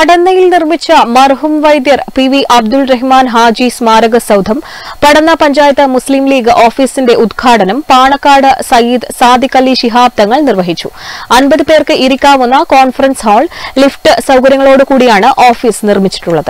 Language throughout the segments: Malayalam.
പടന്നയിൽ നിർമ്മിച്ച മർഹും വൈദ്യർ പി വി അബ്ദുൾ റഹ്മാൻ ഹാജി സ്മാരക സൌധം പടന്ന പഞ്ചായത്ത് മുസ്ലിം ലീഗ് ഓഫീസിന്റെ ഉദ്ഘാടനം പാണക്കാട് സയ്യിദ് സാദിഖ് അലി ശിഹാബ് തങ്ങൾ നിർവഹിച്ചു അൻപത് പേർക്ക് ഇരിക്കാവുന്ന കോൺഫറൻസ് ഹാൾ ലിഫ്റ്റ് സൌകര്യങ്ങളോടുകൂടിയാണ് ഓഫീസ് നിർമ്മിച്ചിട്ടുള്ളത്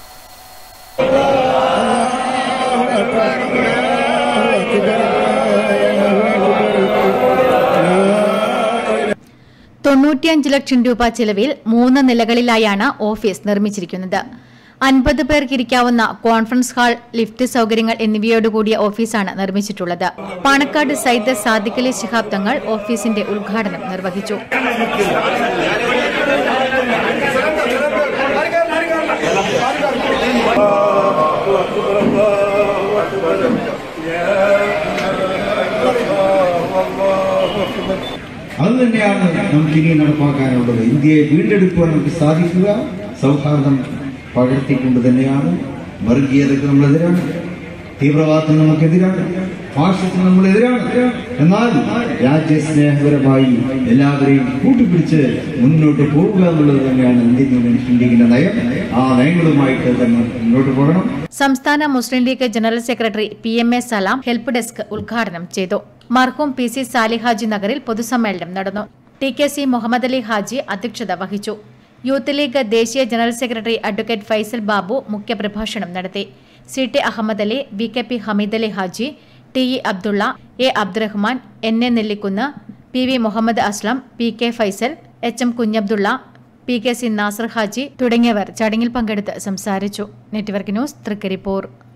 തൊണ്ണൂറ്റിയഞ്ച് ലക്ഷം രൂപ ചെലവിൽ മൂന്ന് നിലകളിലായാണ് ഓഫീസ് നിർമ്മിച്ചിരിക്കുന്നത് അൻപത് പേർക്ക് ഇരിക്കാവുന്ന കോൺഫറൻസ് ഹാൾ ലിഫ്റ്റ് സൗകര്യങ്ങൾ എന്നിവയോടുകൂടിയ ഓഫീസാണ് നിർമ്മിച്ചിട്ടുള്ളത് പാണക്കാട് സൈദ് സാദിഖലി ശിഹാബ് തങ്ങൾ ഓഫീസിന്റെ ഉദ്ഘാടനം നിർവഹിച്ചു അത് തന്നെയാണ് നമുക്ക് ഇനി നടപ്പാക്കാനുള്ളത് ഇന്ത്യയെ വീണ്ടെടുക്കുവാൻ നമുക്ക് സാധിക്കുക സൗഹാർദ്ദം പകർത്തിക്കൊണ്ട് തന്നെയാണ് വർഗീയതയ്ക്ക് നമ്മളെതിരാണ് തീവ്രവാദത്തിന് നമുക്കെതിരാണ് ഫാഷിസത്തിന് നമ്മളെതിരാണ് എന്നാൽ രാജ്യസ്നേഹപരമായി എല്ലാവരെയും കൂട്ടിപ്പിടിച്ച് മുന്നോട്ട് പോവുക എന്നുള്ളത് തന്നെയാണ് ഇന്ത്യൻ യൂണിയൻ മുസ്ലിം ലീഗിന്റെ നയം ആ നയങ്ങളുമായിട്ട് തന്നെ മുന്നോട്ട് പോകണം സംസ്ഥാന Muslim League general secretary P M A Salam help desk ഉദ്ഘാടനം ചെയ്തു മർഹൂം പി സി സാലിഹാജി നഗറിൽ പൊതുസമ്മേളനം നടന്നു T K C Muhammad Ali Haji അധ്യക്ഷത വഹിച്ചു യൂത്ത് ലീഗ് ദേശീയ general secretary advocate Faisal Babu മുഖ്യപ്രഭാഷണം നടത്തി C T Ahammad Ali V K P Hameed Ali Haji T E Abdulla A Abdurahman N A Nellikunnu P V Muhammad Aslam P K Faisal H M Kunhabdulla P K C Nasar Haji തുടങ്ങിയവർ ചടങ്ങിൽ പങ്കെടുത്ത് സംസാരിച്ചു നെറ്റ്വർക്ക് ന്യൂസ് തൃക്കരിപ്പൂർ